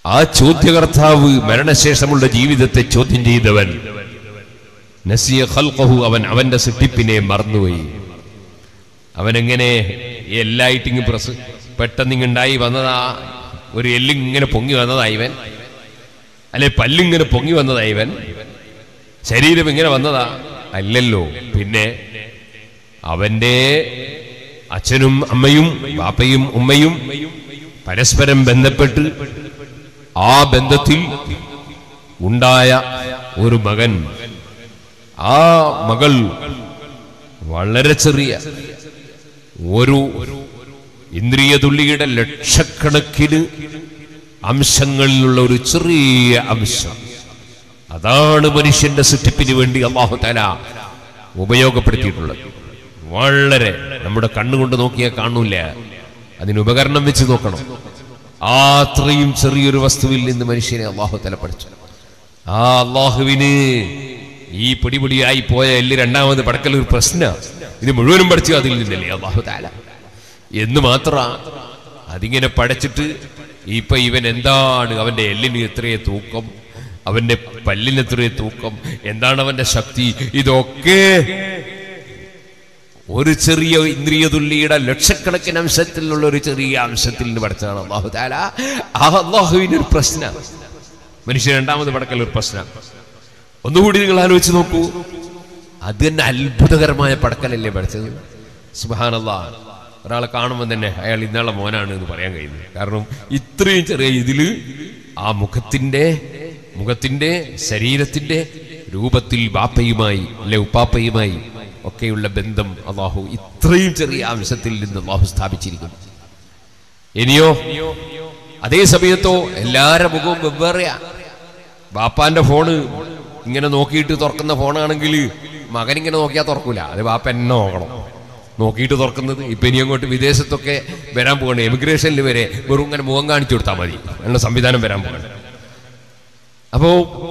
ആ ചോദ്യകർത്താവ് മരണശേഷമുള്ള ജീവിതത്തെ ചോദ്യം ചെയ്തവൻ നസിയ ഖൽഖഹു അവൻ അവന്റെ സൃഷ്ടിപ്പിനെ മറന്നുപോയി അവനെങ്ങനെ എല്ലായിട്ടിങ് പ്രസ് പെട്ടെന്നിങ്ങുണ്ടായി വന്നതാ ഒരു എല്ലിങ്ങനെ പൊങ്ങി വന്നതാ ഇവൻ അല്ലെ പല്ലിങ്ങനെ പൊങ്ങി വന്നതാ ഇവൻ ശരീരം ഇങ്ങനെ വന്നതാ അല്ലല്ലോ പിന്നെ അവന്റെ അച്ഛനും അമ്മയും ബാപ്പയും ഉമ്മയും പരസ്പരം ബന്ധപ്പെട്ട് ആ ബന്ധത്തിൽ ഉണ്ടായ ഒരു മകൻ ആ മകൾ വളരെ ചെറിയ ഒരു ഇന്ദ്രിയ തുള്ളിയുടെ ലക്ഷക്കണക്കിന് അംശങ്ങളിലുള്ള ഒരു ചെറിയ അംശം അതാണ് മനുഷ്യന്റെ സൃഷ്ടിപ്പിന് വേണ്ടി അള്ളാഹു തല ഉപയോഗപ്പെടുത്തിയിട്ടുള്ളത് വളരെ നമ്മുടെ കണ്ണുകൊണ്ട് നോക്കിയാൽ കാണൂല അതിന് ഉപകരണം വെച്ച് നോക്കണം ആ അത്രയും ചെറിയൊരു വസ്തുവിൽ നിന്ന് മനുഷ്യനെ അള്ളാഹു തല പഠിച്ചു ആ അള്ളാഹുവിന് ഈ പൊടിപൊടിയായി പോയ എല്ല് രണ്ടാമത് പടക്കൽ ഒരു പ്രശ്ന ഇത് മുഴുവനും പഠിച്ചു അതിൽ നിന്നല്ലേ അള്ളാഹു താല എന്ന് മാത്ര അതിങ്ങനെ പഠിച്ചിട്ട് ഇപ്പൊ ഇവൻ എന്താണ് അവന്റെ എല്ലിന് എത്രയെ തൂക്കം അവന്റെ പല്ലിന് എത്രയെ തൂക്കം എന്താണ് അവന്റെ ശക്തി ഇതൊക്കെ ഒരു ചെറിയ ഇന്ദ്രിയ തുള്ളിയുടെ ലക്ഷക്കണക്കിന് അംശത്തിലുള്ള ഒരു ചെറിയ അംശത്തിൽ നിന്ന് പഠിച്ചതാണ് അള്ളാഹു താല ആ അള്ളാഹുവിന് ഒരു പ്രശ്നം മനുഷ്യൻ രണ്ടാമത് പടക്കൽ ഒരു പ്രശ്നം ഒന്നുകൂടി നിങ്ങൾ ആലോചിച്ച് നോക്കൂ അത് തന്നെ അത്ഭുതകരമായ പടക്കലല്ലേ പഠിച്ചത് സുബാനല്ലാ ഒരാളെ കാണുമ്പോൾ തന്നെ അയാൾ ഇന്നാളെ മോനാണ് എന്ന് പറയാൻ കഴിയുന്നത് കാരണം ഇത്രയും ചെറിയ ഇതില് ആ മുഖത്തിന്റെ മുഖത്തിന്റെ ശരീരത്തിന്റെ രൂപത്തിൽ ബാപ്പയുമായി അല്ലെ ഉപ്പാപ്പയുമായി ഒക്കെയുള്ള ബന്ധം അള്ളാഹു ഇത്രയും ചെറിയ അംശത്തിൽ നിന്ന് അള്ളാഹു സ്ഥാപിച്ചിരിക്കുന്നു ഇനിയോ അതേ സമയത്തോ എല്ലാവരുടെ മുഖവും വെവ്വേറെയാ ബാപ്പാന്റെ ഫോണ് ഇങ്ങനെ നോക്കിയിട്ട് തുറക്കുന്ന ഫോണാണെങ്കിൽ മകൻ ഇങ്ങനെ നോക്കിയാൽ തുറക്കൂല അത് ബാപ്പ എന്നെ നോക്കണം നോക്കിയിട്ട് തുറക്കുന്നത് ഇപ്പൊ ഇനി അങ്ങോട്ട് വിദേശത്തൊക്കെ വരാൻ പോകണം എമിഗ്രേഷനിൽ വരെ വെറും ഇങ്ങനെ മുഖം കാണിച്ചു കൊടുത്താൽ മതി എന്ന സംവിധാനം വരാൻ പോകണം അപ്പോ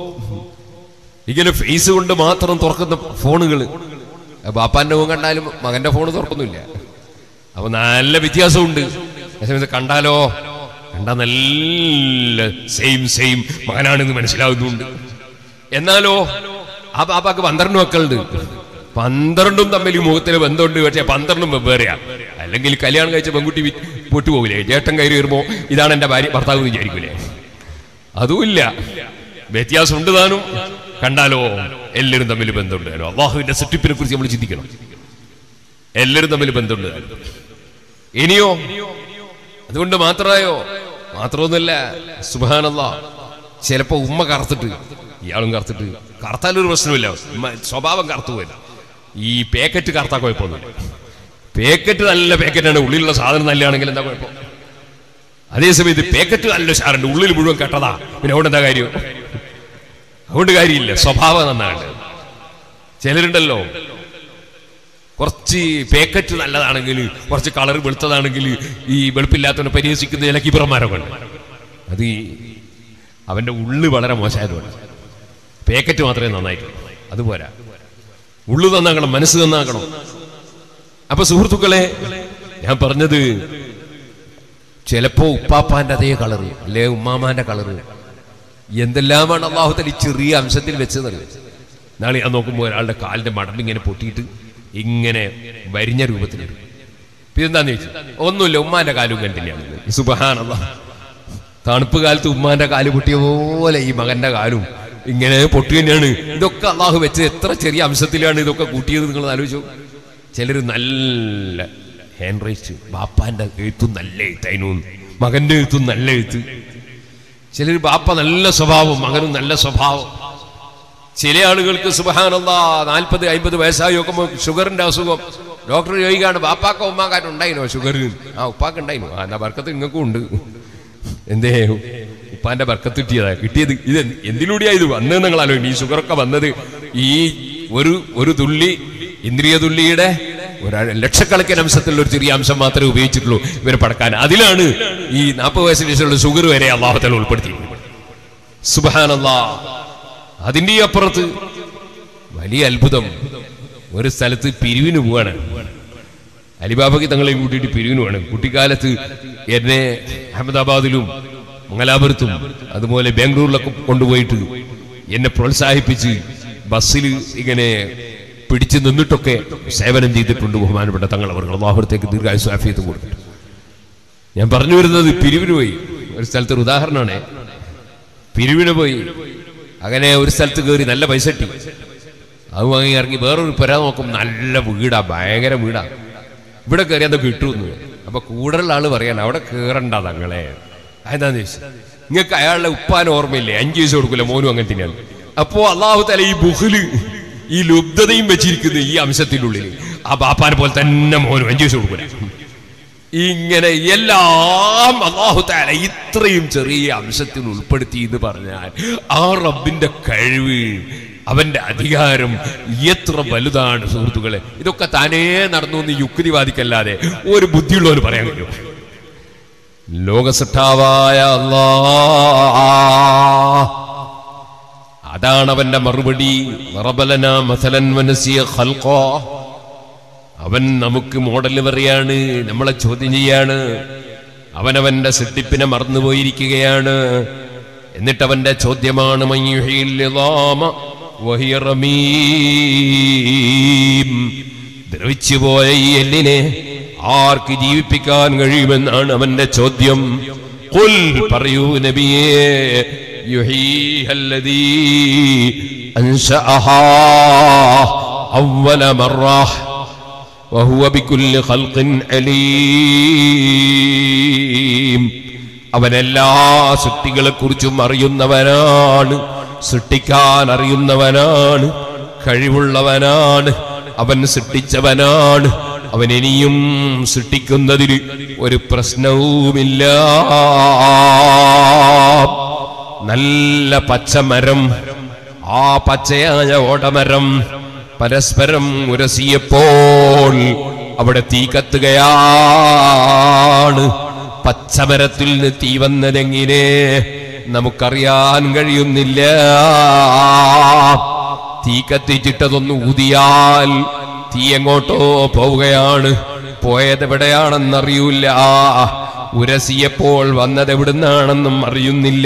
ഇങ്ങനെ ഫേസ് കൊണ്ട് മാത്രം തുറക്കുന്ന ഫോണുകൾ ബാപ്പാന്റെ മുഖം കണ്ടാലും മകന്റെ ഫോൺ തുറക്കുന്നില്ല അപ്പൊ നല്ല വ്യത്യാസമുണ്ട് അതേസമയത്ത് കണ്ടാലോ കണ്ടാ നല്ല സെയിം സെയിം മകനാണെന്ന് മനസ്സിലാവുന്നുണ്ട് എന്നാലോ ആ ബാപ്പാക്ക് പന്ത്രണ്ട് മക്കളുണ്ട് പന്ത്രണ്ടും തമ്മിൽ ഈ മുഖത്തിന് ബന്ധമുണ്ട് പക്ഷേ പന്ത്രണ്ടും വെവ്വേറെയാ അല്ലെങ്കിൽ കല്യാണം കഴിച്ച പെൺകുട്ടി വി- പൊട്ടുപോകില്ലേ ചേട്ടൻ കയറി വരുമ്പോ ഇതാണ് എന്റെ ഭാര്യ ഭർത്താവ് എന്ന് വിചാരിക്കൂലേ അതുമില്ല വ്യത്യാസം ഉണ്ട് താനും കണ്ടാലോ എല്ലാവരും തമ്മിൽ ബന്ധമുണ്ട് താനും അള്ളാഹുവിന്റെ സെറ്റിപ്പിനെ കുറിച്ച് നമ്മൾ ചിന്തിക്കണം എല്ലാവരും തമ്മിൽ ബന്ധമുണ്ട് താനും ഇനിയോ അതുകൊണ്ട് മാത്രമായോ മാത്രമൊന്നുമല്ല സുബാനല്ല ചിലപ്പോ ഉമ്മ കറുത്തിട്ട് ഇയാളും കറുത്തിട്ട് കറുത്താലൊരു പ്രശ്നമില്ല ഉമ്മ സ്വഭാവം കറുത്തു പോയില്ല ഈ പാക്കറ്റ് കറുത്താ കുഴപ്പമൊന്നുമില്ല പാക്കറ്റ് നല്ല പാക്കറ്റാണ് ഉള്ളിലുള്ള സാധനം നല്ലതാണെങ്കിൽ എന്താ കുഴപ്പം അതേസമയത്ത് പാക്കറ്റ് നല്ല ഉഷാറുണ്ട് ഉള്ളിൽ മുഴുവൻ കെട്ടതാ പിന്നെ അവിടെ എന്താ കാര്യം അതുകൊണ്ട് കാര്യമില്ല സ്വഭാവം നന്നാണ് ചിലരുണ്ടല്ലോ കുറച്ച് പാക്കറ്റ് നല്ലതാണെങ്കിൽ കുറച്ച് കളർ വെളുത്തതാണെങ്കിൽ ഈ വെളുപ്പില്ലാത്തവനെ പരിഹസിക്കുന്ന ചില കിബറന്മാരൊക്കെ ഉണ്ട് അത് ഈ അവന്റെ ഉള്ളു വളരെ മോശമായതുകൊണ്ട് പാക്കറ്റ് മാത്രമേ നന്നായിട്ടുള്ളൂ അതുപോരാ ഉള്ളു നന്നാക്കണം മനസ്സ് നന്നാക്കണം അപ്പൊ സുഹൃത്തുക്കളെ ഞാൻ പറഞ്ഞത് ചിലപ്പോ ഉപ്പാപ്പാന്റെ അതേ കളറ് അല്ലെ ഉമ്മാമാന്റെ കളറ് എന്തെല്ലാമാണ് അള്ളാഹുത്തൽ ഈ ചെറിയ അംശത്തിൽ വെച്ചത് നാളെ ഞാൻ നോക്കുമ്പോൾ ഒരാളുടെ കാലിന്റെ മടമ്പ് ഇങ്ങനെ പൊട്ടിയിട്ട് ഇങ്ങനെ വരിഞ്ഞ രൂപത്തിലിടും പിന്നെന്താന്ന് ചോദിച്ചു ഒന്നുമില്ല ഉമ്മാന്റെ കാലും കണ്ടില്ല സുബഹാനല്ല തണുപ്പ് കാലത്ത് ഉമ്മാന്റെ കാല് പൊട്ടിയ പോലെ ഈ മകന്റെ കാലും ഇങ്ങനെ പൊട്ടി തന്നെയാണ് ഇതൊക്കെ അള്ളാഹു വെച്ചത് എത്ര ചെറിയ അംശത്തിലാണ് ഇതൊക്കെ കൂട്ടിയത് നിങ്ങൾ ആലോചിച്ചു ചിലർ നല്ല ഹാൻഡ് റൈറ്റ് ബാപ്പാന്റെ എഴുത്തും നല്ല എഴുത്തായിരുന്നു മകന്റെ എഴുത്തും നല്ല എഴുത്ത് ചിലർ ബാപ്പ നല്ല സ്വഭാവം മകനും നല്ല സ്വഭാവം ചില ആളുകൾക്ക് സുബഹാനല്ലാ നാൽപ്പത് അമ്പത് വയസ്സായി നോക്കുമ്പോൾ ഷുഗറിന്റെ അസുഖം ഡോക്ടർ ചോദിക്കാണ് ബാപ്പാക്ക ഉമ്മാക്കാരൻ ഉണ്ടായിനോ ഷുഗർ ആ ഉപ്പാക്ക് ഉണ്ടായിനോ ആ എന്നാ ബർക്കത്ത് നിങ്ങൾക്കും ഉണ്ട് എന്തേ ഉപ്പാന്റെ ബർക്കത്ത് കിട്ടിയതാ കിട്ടിയത് ഇത് എന്ത്- എന്തിലൂടെയാ ഇത് വന്നത് നിങ്ങൾ ആലോചിക്കും ഈ ഷുഗറൊക്കെ വന്നത് ഈ ഒരു ഒരു തുള്ളി ഇന്ദ്രിയ തുള്ളിയുടെ ഒരു ലക്ഷക്കണക്കിന് അംശത്തിലുള്ള ഒരു ചെറിയ അംശം മാത്രമേ ഉപയോഗിച്ചിട്ടുള്ളൂ ഇവരെ പടക്കാൻ അതിലാണ് ഈ നാൽപ്പത് വയസ്സിന് ശേഷമുള്ള ഷുഗർ വരെ അള്ളാഹുത്തല ഉൾപ്പെടുത്തിയിരിക്കുന്നത് സുബഹാനല്ലാ അതിന്റെ ഈ അപ്പുറത്ത് വലിയ അത്ഭുതം ഒരു സ്ഥലത്ത് പിരിവിന് പോവാണ് അലിബാബയ്ക്ക് തങ്ങളെ കൂട്ടിയിട്ട് പിരിവിന് പോവാണ് കുട്ടിക്കാലത്ത് എന്നെ അഹമ്മദാബാദിലും മംഗലാപുരത്തും അതുപോലെ ബാംഗ്ലൂരിലൊക്കെ കൊണ്ടുപോയിട്ട് എന്നെ പ്രോത്സാഹിപ്പിച്ച് ബസ്സിൽ ഇങ്ങനെ പിടിച്ചു നിന്നിട്ടൊക്കെ സേവനം ചെയ്തിട്ടുണ്ട് ബഹുമാനപ്പെട്ട തങ്ങളവർ അള്ളാഹുരത്തേക്ക് ദീർഘായുസ് ആഫിയത്തും കൊടുത്തിട്ട് ഞാൻ പറഞ്ഞു വരുന്നത് പിരിവിന് പോയി ഒരു സ്ഥലത്ത് ഒരു ഉദാഹരണമാണ് പിരിവിന് പോയി അങ്ങനെ ഒരു സ്ഥലത്ത് കയറി നല്ല പൈസ കിട്ടി അത് വാങ്ങി ഇറങ്ങി വേറൊരു പുര നോക്കും നല്ല വീടാ ഭയങ്കര വീടാ ഇവിടെ കയറി അത് കിട്ടുമെന്ന് അപ്പൊ കൂടുതലുള്ള ആള് പറയാണ് അവിടെ കേറണ്ട തങ്ങളെ അതെന്താന്ന് ചോദിച്ചു നിങ്ങൾക്ക് അയാളുടെ ഉപ്പാൻ ഓർമ്മയില്ലേ അഞ്ചു പൈസ കൊടുക്കില്ല മോനും അങ്ങനെ തന്നെയാണ് അപ്പോ അള്ളാഹു തല ഈ ബുഹുല് ഈ ലുബ്ധതയും വെച്ചിരിക്കുന്നു ഈ അംശത്തിനുള്ളിൽ ആ ബാപ്പാനെ പോലെ തന്നെ മോനും അഞ്ചു പൈസ കൊടുക്കില്ല ഇങ്ങനെ എല്ലാം അള്ളാഹു താല ഇത്രയും ചെറിയ അംശത്തിൽ ഉൾപ്പെടുത്തി എന്ന് പറഞ്ഞാൽ ആ റബ്ബിന്റെ കഴിവ് അവന്റെ അധികാരം എത്ര വലുതാണ് സുഹൃത്തുക്കളെ ഇതൊക്കെ താനേ നടന്നു എന്ന് യുക്തിവാദിക്കല്ലാതെ ഒരു ബുദ്ധിയുള്ളവർ പറയാൻ കഴിയും ലോകസട്ടാവായ അല്ലാ അതാണ് അവന്റെ മറുപടി റബലന മസലൻ മനസ്സിയ ഖൽഖാ അവൻ നമുക്ക് മോഡൽ പറയാണ് നമ്മളെ ചോദ്യം ചെയ്യാണ് അവനവന്റെ സൃഷ്ടിപ്പിനെ മറന്നുപോയിരിക്കുകയാണ് എന്നിട്ട് അവന്റെ ചോദ്യമാണ് മയ്യുഹിൽ ഇളാമ വഹിയ റമീം. ദ്രവിച്ചുപോയ ഈ എല്ലിനെ ആർക്ക് ജീവിപ്പിക്കാൻ കഴിയുമെന്നാണ് അവന്റെ ചോദ്യം ഖുൽ പറയൂ നബിയേ യുഹീഹല്ലദീ അൻശഅഹാ അവ്വല മറഹ് وهو بكل خلق عليم അവൻ എല്ലാ സൃഷ്ടികളെ കുറിച്ചും അറിയുന്നവനാണ് സൃഷ്ടിക്കാൻ അറിയുന്നവനാണ് കഴിവുള്ളവനാണ് അവൻ സൃഷ്ടിച്ചവനാണ് അവൻ ഇനിയും സൃഷ്ടിക്കുന്നതിന് ഒരു പ്രശ്നവുമില്ല നല്ല പച്ചമരം ആ പച്ചയായ ഓടമരം പരസ്പരം ഉരസിയപ്പോൾ അവിടെ തീ കത്തുകയാണ് പച്ചമരത്തിൽ നിന്ന് തീ വന്നതെങ്ങനെ നമുക്കറിയാൻ കഴിയുന്നില്ല തീ കത്തിച്ചിട്ടതൊന്ന് ഊതിയാൽ തീ എങ്ങോട്ടോ പോവുകയാണ് പോയത് എവിടെയാണെന്നറിയൂല ഉരസിയപ്പോൾ വന്നത് എവിടുന്നാണെന്നും അറിയുന്നില്ല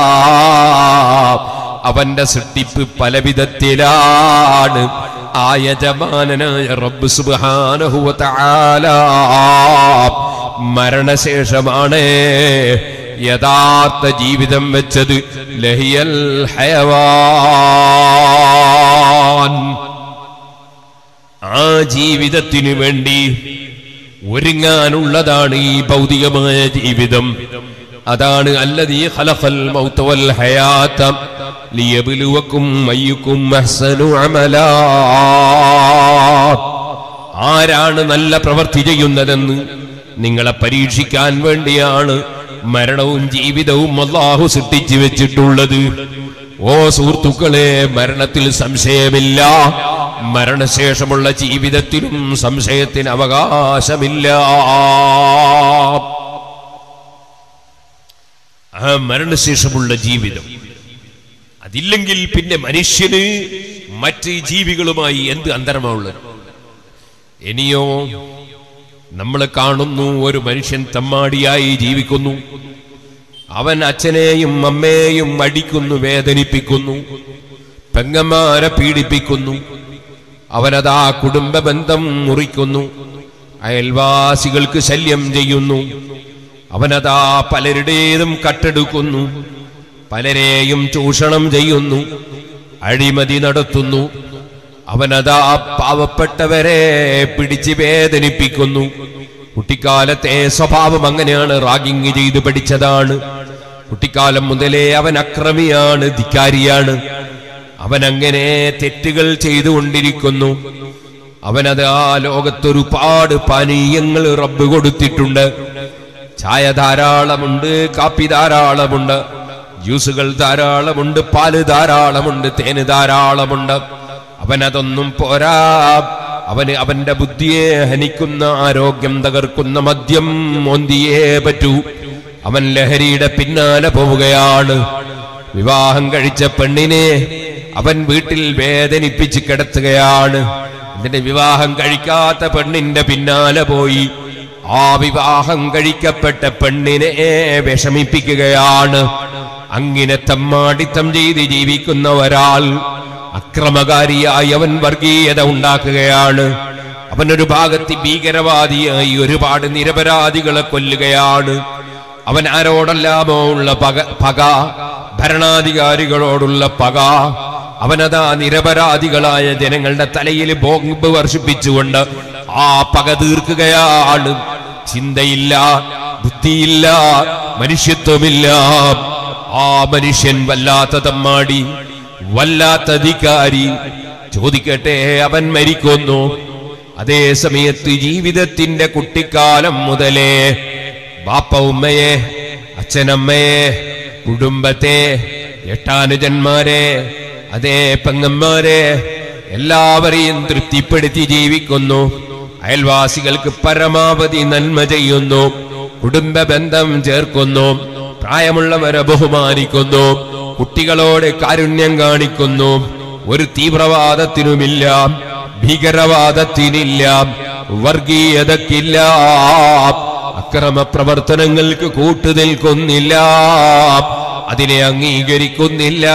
അവന്റെ സൃഷ്ടിപ്പ് പല വിധത്തിലാണ് ആ യജമാനനായ റബ്ബ് സുബ്ഹാനഹു വ തആല മരണശേഷമാണ് യഥാർത്ഥ ജീവിതം വെച്ചത് ലഹിയൽ ഹയവാൻ ആ ജീവിതത്തിനു വേണ്ടി ഒരുങ്ങാനുള്ളതാണ് ഈ ഭൗതികമായ ജീവിതം അതാണ് അല്ലതീ ഖലഖൽ മൗത വൽ ഹയാത ലിയബ്ലുവക്കും അയ്യുക്കും അഹ്സനു അമലാ ആരാണ് നല്ല പ്രവൃത്തി ചെയ്യുന്നതെന്ന് നിങ്ങളെ പരീക്ഷിക്കാൻ വേണ്ടിയാണ് മരണവും ജീവിതവും അള്ളാഹു സൃഷ്ടിച്ചു വെച്ചിട്ടുള്ളത് ഓ സുഹൃത്തുക്കളെ മരണത്തിൽ സംശയമില്ല മരണശേഷമുള്ള ജീവിതത്തിലും സംശയത്തിന് അവകാശമില്ല ആ മരണശേഷമുള്ള ജീവിതം അതില്ലെങ്കിൽ പിന്നെ മനുഷ്യന് മറ്റ് ജീവികളുമായി എന്ത് അന്തരമാണുള്ളത് ഇനിയോ നമ്മൾ കാണുന്നു ഒരു മനുഷ്യൻ തമ്മാടിയായി ജീവിക്കുന്നു അവൻ അച്ഛനെയും അമ്മയെയും അടിക്കുന്നു വേദനിപ്പിക്കുന്നു പെങ്ങന്മാരെ പീഡിപ്പിക്കുന്നു അവനതാ കുടുംബ ബന്ധം മുറിക്കുന്നു അയൽവാസികൾക്ക് ശല്യം ചെയ്യുന്നു അവനതാ പലരുടേതും കട്ടെടുക്കുന്നു പലരെയും ചൂഷണം ചെയ്യുന്നു അഴിമതി നടത്തുന്നു അവനതാ പാവപ്പെട്ടവരെ പിടിച്ച് വേദനിപ്പിക്കുന്നു കുട്ടിക്കാലത്തെ സ്വഭാവം അങ്ങനെയാണ് റാഗിങ് ചെയ്ത് പഠിച്ചതാണ് കുട്ടിക്കാലം മുതലേ അവൻ അക്രമിയാണ് ധിക്കാരിയാണ് അവൻ അങ്ങനെ തെറ്റുകൾ ചെയ്തുകൊണ്ടിരിക്കുന്നു അവനത് ആ ലോകത്തൊരുപാട് പാനീയങ്ങൾ റബ്ബ് കൊടുത്തിട്ടുണ്ട് ചായ ധാരാളമുണ്ട് കാപ്പി ധാരാളമുണ്ട് ജ്യൂസുകൾ ധാരാളമുണ്ട് പാല് ധാരാളമുണ്ട് തേന് ധാരാളമുണ്ട് അവനതൊന്നും പോരാ അവന് അവന്റെ ബുദ്ധിയെ ഹനിക്കുന്ന ആരോഗ്യം തകർക്കുന്ന മദ്യം മോന്തിയേ പറ്റൂ അവൻ ലഹരിയുടെ പിന്നാലെ പോവുകയാണ് വിവാഹം കഴിച്ച പെണ്ണിനെ അവൻ വീട്ടിൽ വേദനിപ്പിച്ച് കിടത്തുകയാണ് എന്നിട്ട് വിവാഹം കഴിക്കാത്ത പെണ്ണിന്റെ പിന്നാലെ പോയി ആ വിവാഹം കഴിക്കപ്പെട്ട പെണ്ണിനെ വിഷമിപ്പിക്കുകയാണ് അങ്ങനെ തമ്മാടിത്തം ചെയ്ത് ജീവിക്കുന്ന ഒരാൾ അക്രമകാരിയായി അവൻ വർഗീയത ഉണ്ടാക്കുകയാണ് അവനൊരു ഭാഗത്ത് ഭീകരവാദിയായി ഒരുപാട് നിരപരാധികളെ കൊല്ലുകയാണ് അവൻ ആരോടെല്ലാമോ ഉള്ള പക പക ഭരണാധികാരികളോടുള്ള പക അവനതാ നിരപരാധികളായ ജനങ്ങളുടെ തലയിൽ ബോംബ് വർഷിപ്പിച്ചുകൊണ്ട് ആ പക തീർക്കുകയാണ് ചിന്തയില്ല ബുദ്ധിയില്ല മനുഷ്യത്വമില്ല ആ മനുഷ്യൻ വല്ലാത്ത തമ്മാടി വല്ലാത്ത അധികാരി ചോദിക്കട്ടെ അവൻ മരിക്കുന്നു അതേ സമയത്ത് ജീവിതത്തിന്റെ കുട്ടിക്കാലം മുതലേ ബാപ്പ ഉമ്മയെ അച്ഛനമ്മയെ കുടുംബത്തെ എട്ടാനുജന്മാരെ അതേ പെങ്ങന്മാരെ എല്ലാവരെയും തൃപ്തിപ്പെടുത്തി ജീവിക്കുന്നു അയൽവാസികൾക്ക് പരമാവധി നന്മ ചെയ്യുന്നു കുടുംബ ബന്ധം ചേർക്കുന്നു പ്രായമുള്ളവരെ ബഹുമാനിക്കുന്നു കുട്ടികളോട് കാരുണ്യം കാണിക്കുന്നു ഒരു തീവ്രവാദത്തിനുമില്ല ഭീകരവാദത്തിനില്ല വർഗീയതക്കില്ല അക്രമ പ്രവർത്തനങ്ങൾക്ക് കൂട്ടുനിൽക്കുന്നില്ല അതിനെ അംഗീകരിക്കുന്നില്ല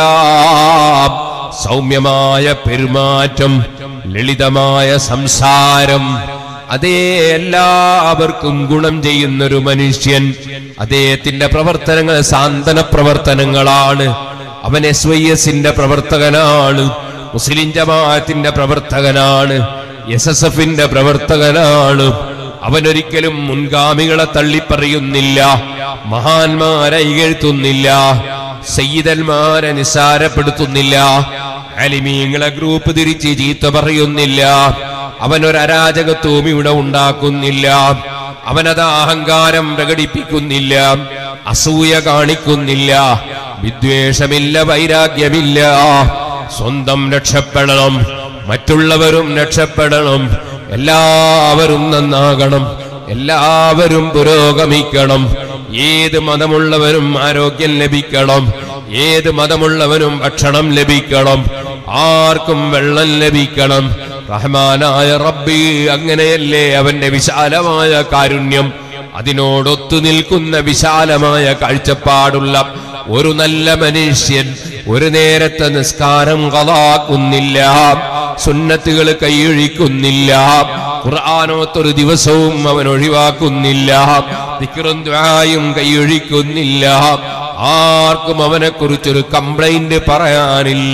സൗമ്യമായ പെരുമാറ്റം ലളിതമായ സംസാരം അതേ എല്ലാവർക്കും ഗുണം ചെയ്യുന്നൊരു മനുഷ്യൻ അദ്ദേഹത്തിന്റെ പ്രവർത്തനങ്ങൾ സാന്ത്വന പ്രവർത്തനങ്ങളാണ് അവൻ എസ് വൈ എസിന്റെ പ്രവർത്തകനാണ് മുസ്ലിം ജമാഅത്തിന്റെ പ്രവർത്തകനാണ് എസ് എസ് എഫിന്റെ പ്രവർത്തകനാണ് അവനൊരിക്കലും മുൻഗാമികളെ തള്ളിപ്പറയുന്നില്ല മഹാന്മാരെ ഇകഴ്ത്തുന്നില്ല സയ്യിദന്മാരെ നിസ്സാരപ്പെടുത്തുന്നില്ല അലിമീങ്ങളെ ഗ്രൂപ്പ് തിരിച്ച് ചീത്ത പറയുന്നില്ല അവനൊരു അരാജകത്വവും ഇവിടെ ഉണ്ടാക്കുന്നില്ല അവനത് അഹങ്കാരം പ്രകടിപ്പിക്കുന്നില്ല അസൂയ കാണിക്കുന്നില്ല വിദ്വേഷമില്ല വൈരാഗ്യമില്ല സ്വന്തം രക്ഷപ്പെടണം മറ്റുള്ളവരും രക്ഷപ്പെടണം എല്ലാവരും നന്നാകണം എല്ലാവരും പുരോഗമിക്കണം ഏത് മതമുള്ളവരും ആരോഗ്യം ലഭിക്കണം ഏത് മതമുള്ളവനും ഭക്ഷണം ലഭിക്കണം ആർക്കും വെള്ളം ലഭിക്കണം റഹ്മാനായ റബ്ബി അങ്ങനെയല്ലേ അവന്റെ വിശാലമായ കാരുണ്യം അതിനോടൊത്തു നിൽക്കുന്ന വിശാലമായ കാഴ്ചപ്പാടുള്ള ഒരു നല്ല മനുഷ്യൻ ഒരു നേരത്തെ നിസ്കാരം കഥാക്കുന്നില്ല സുന്നത്തുകൾ കൈയൊഴിക്കുന്നില്ല ഖുർആാനോത്തൊരു ദിവസവും അവൻ ഒഴിവാക്കുന്നില്ല ദിക്റും ദ്വായും കൈയൊഴിക്കുന്നില്ല ആർക്കും അവനെ കുറിച്ചൊരു കംപ്ലൈന്റ് പറയാനില്ല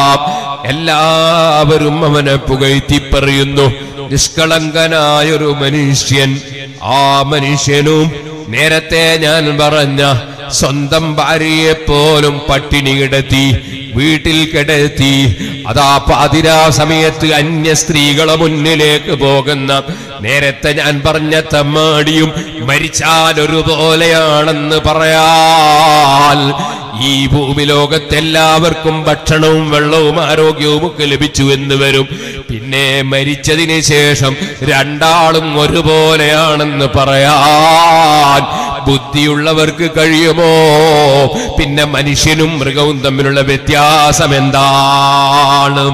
എല്ലാവരും അവനെ പുകഴ്ത്തി പറയുന്നു നിഷ്കളങ്കനായൊരു മനുഷ്യൻ ആ മനുഷ്യനും നേരത്തെ ഞാൻ പറഞ്ഞ സ്വന്തം ഭാര്യയെ പോലും പട്ടിണി കിടത്തി വീട്ടിൽ കിടത്തി അതാ പാതിരാ സമയത്ത് അന്യ സ്ത്രീകളെ മുന്നിലേക്ക് പോകുന്ന നേരത്തെ ഞാൻ പറഞ്ഞ തമ്മാടിയും മരിച്ചാൽ ഒരുപോലെയാണെന്ന് പറയാൽ ഈ ഭൂമി ലോകത്തെല്ലാവർക്കും ഭക്ഷണവും വെള്ളവും ആരോഗ്യവും ഒക്കെ ലഭിച്ചു എന്ന് വരും പിന്നെ മരിച്ചതിന് ശേഷം രണ്ടാളും ഒരുപോലെയാണെന്ന് പറയാൻ ബുദ്ധിയുള്ളവർക്ക് കഴിയുമോ പിന്നെ മനുഷ്യനും മൃഗവും തമ്മിലുള്ള വ്യത്യാസം എന്താണ്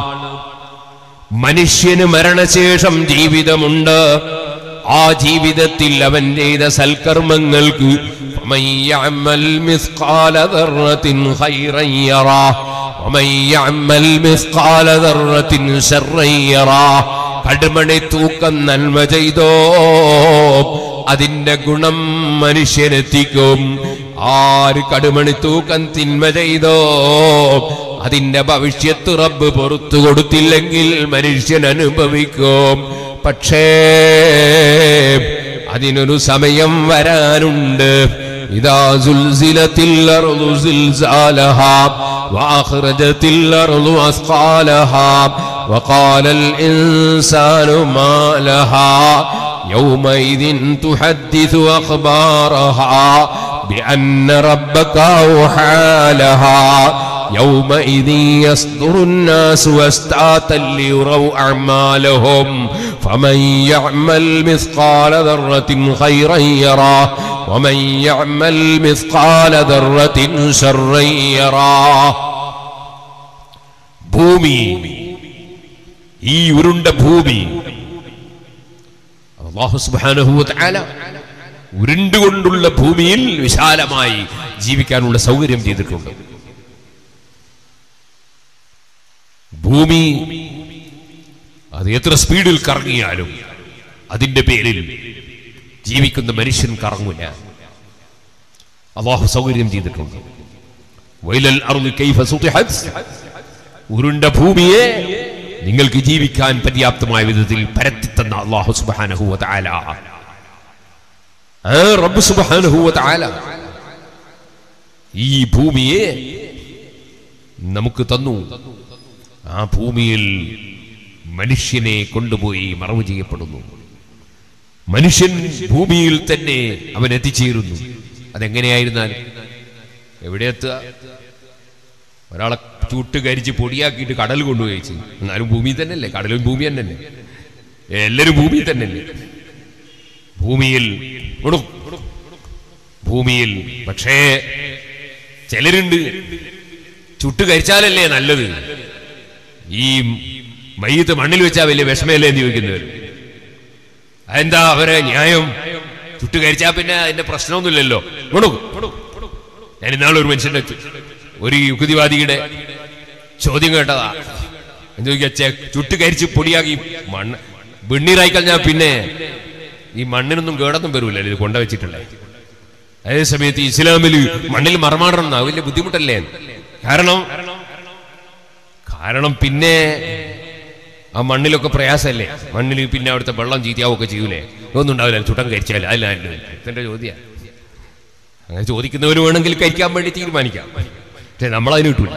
മനുഷ്യന് മരണശേഷം ജീവിതമുണ്ട് ആ ജീവിതത്തിൽ അവൻ ചെയ്ത സൽക്കർമ്മങ്ങൾക്ക് فمن يعمل مثقال ذرة خيرا يراه ومن يعمل مثقال ذرة شرا يراه കടുമണി തൂക്കം നന്മ ചെയ്തോ അതിന്റെ ഗുണം മനുഷ്യനെത്തിക്കും ആര് കടുമണി തൂക്കം തിന്മ ചെയ്തോ അതിന്റെ ഭവിഷ്യത്ത് റബ്ബ് പുറത്തു കൊടുത്തില്ലെങ്കിൽ മനുഷ്യൻ അനുഭവിക്കും പക്ഷേ അതിനൊരു സമയം വരാനുണ്ട് إذا زلزلت الأرض زلزالها وأخرجت الأرض أثقالها وقال الإنسان ما لها يومئذ تحدث أخبارها بأن ربك أوحى لها يومئذ يصدر الناس أشتاتا ليروا أعمالهم فمن يعمل مثقال ذرة خيرا يراه ومن يعمل مثقال ذرة شرا يراه ഭൂമി ഈ ഉരുണ്ട ഭൂമി അല്ലാഹു സുബ്ഹാനഹു വ തആല ഉരുണ്ടുകൊണ്ടുള്ള ഭൂമിയിൽ വിശാലമായി ജീവിക്കാനുള്ള സൗകര്യം ചെയ്തിട്ടുണ്ട് ഭൂമി അത് എത്ര സ്പീഡിൽ കറങ്ങിയാലും അതിന്റെ പേരിൽ ജീവിക്കുന്ന മനുഷ്യൻ കറങ്ങൂല അള്ളാഹു സൗകര്യം ചെയ്തിട്ടുണ്ട് വൈലൽ അറുതി കൈഫ സുതിഹത് ഉരുണ്ട ഭൂമിയെ നിങ്ങൾക്ക് ജീവിക്കാൻ പര്യാപ്തമായ വിധത്തിൽ പരത്തിത്തന്ന അള്ളാഹു സുബ്ഹാനഹു വ തആല ആ റബ്ബ് സുബ്ഹാനഹു വ തആല ഈ ഭൂമിയെ നമുക്ക് തന്നു ആ ഭൂമിയിൽ മനുഷ്യനെ കൊണ്ടുപോയി മറവ് ചെയ്യപ്പെടുന്നു മനുഷ്യൻ ഭൂമിയിൽ തന്നെ അവൻ എത്തിച്ചേരുന്നു അതെങ്ങനെയായിരുന്നാൽ എവിടെ എത്തുക ഒരാളെ ചൂട്ട് കരിച്ച് പൊടിയാക്കിയിട്ട് കടൽ കൊണ്ടുപോയി എന്നാലും ഭൂമി തന്നെയല്ലേ കടലും ഭൂമി തന്നെയല്ലേ എല്ലാവരും ഭൂമിയിൽ തന്നെയല്ലേ ഭൂമിയിൽ കൊടു ഭൂമിയിൽ പക്ഷേ ചിലരുണ്ട് ചുട്ട് കരിച്ചാലല്ലേ നല്ലത് ഈ മയ്യത്ത് മണ്ണിൽ വെച്ചാൽ വലിയ വിഷമയല്ലേ എന്ന് ചോദിക്കുന്നവർ അതെന്താ അവരെ ന്യായം ചുട്ട് കരിച്ചാൽ പിന്നെ അതിന്റെ പ്രശ്നമൊന്നുമില്ലല്ലോ കൊടുക്കും ഞാൻ ഇന്നാളെ ഒരു മനുഷ്യന്റെ ചു- ഒരു യുക്തിവാദിയുടെ ചോദ്യം കേട്ടതാ എന്ത് ചോദിക്കാ ചുട്ട് കരിച്ച് പൊടിയാക്കി മണ്ണ് വെണ്ണീറായി കഴിഞ്ഞാൽ പിന്നെ ഈ മണ്ണിനൊന്നും കേടൊന്നും വരൂല ഇത് കൊണ്ടുവച്ചിട്ടുള്ളേ അതേ സമയത്ത് ഇസ്ലാമിൽ മണ്ണിൽ മറമാടണം എന്നാ വലിയ ബുദ്ധിമുട്ടല്ലേ കാരണം കാരണം പിന്നെ ആ മണ്ണിലൊക്കെ പ്രയാസമല്ലേ മണ്ണിൽ പിന്നെ അവിടുത്തെ വെള്ളം ചീത്തയാവൊക്കെ ചെയ്യൂലേ ഒന്നും ഉണ്ടാവില്ല ചുട്ടം കരിച്ചാൽ അതില്ല എന്റെ ചോദ്യ അങ്ങനെ ചോദിക്കുന്നവർ വേണമെങ്കിൽ കരിക്കാൻ വേണ്ടി തീരുമാനിക്കാം പക്ഷെ നമ്മളതിന് കിട്ടൂല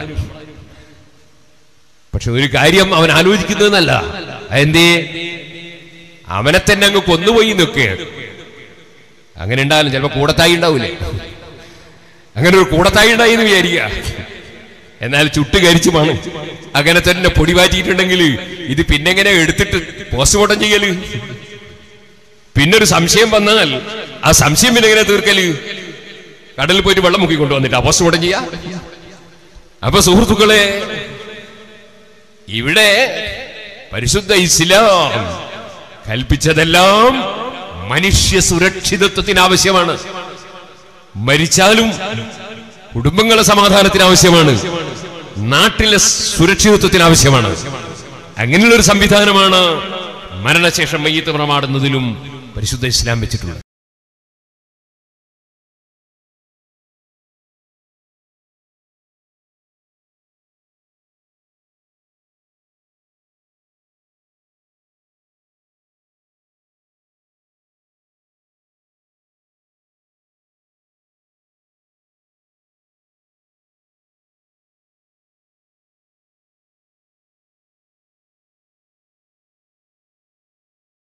പക്ഷെ ഒരു കാര്യം അവൻ ആലോചിക്കുന്നതെന്നല്ല അതെന്തേ അവനെ തന്നെ അങ്ങ് കൊന്നുപോയി നിൽക്കുക അങ്ങനെ ഉണ്ടാവില്ല ചിലപ്പോ കൂടത്തായി ഉണ്ടാവൂലേ അങ്ങനെ ഒരു കൂടത്തായി ഉണ്ടായി എന്ന് വിചാരിക്കുക എന്നാൽ ചുട്ട് കരിച്ചുമാണ് അങ്ങനെ തന്നെ പൊടി മാറ്റിയിട്ടുണ്ടെങ്കിൽ ഇത് പിന്നെങ്ങനെ എടുത്തിട്ട് പോസ്റ്റ്മോർട്ടം ചെയ്യല് പിന്നെ ഒരു സംശയം വന്നാൽ ആ സംശയം പിന്നെ എങ്ങനെ തീർക്കല് കടലിൽ പോയിട്ട് വെള്ളം മുക്കി കൊണ്ടുവന്നിട്ട് പോസ്റ്റ്മോർട്ടം ചെയ്യാ അപ്പൊ സുഹൃത്തുക്കളെ ഇവിടെ പരിശുദ്ധ ഇസ്ലാം കൽപ്പിച്ചതെല്ലാം മനുഷ്യ സുരക്ഷിതത്വത്തിന് ആവശ്യമാണ് മരിച്ചാലും കുടുംബങ്ങളെ സമാധാനത്തിന് ആവശ്യമാണ് നാട്ടിലെ സുരക്ഷിതത്വത്തിന് ആവശ്യമാണ് അങ്ങനെയുള്ള ഒരു സംവിധാനമാണ് മരണശേഷം മയ്യത്ത് പ്രമാടുന്നതിലും പരിശുദ്ധ ഇസ്ലാം വെച്ചിട്ടുള്ളത്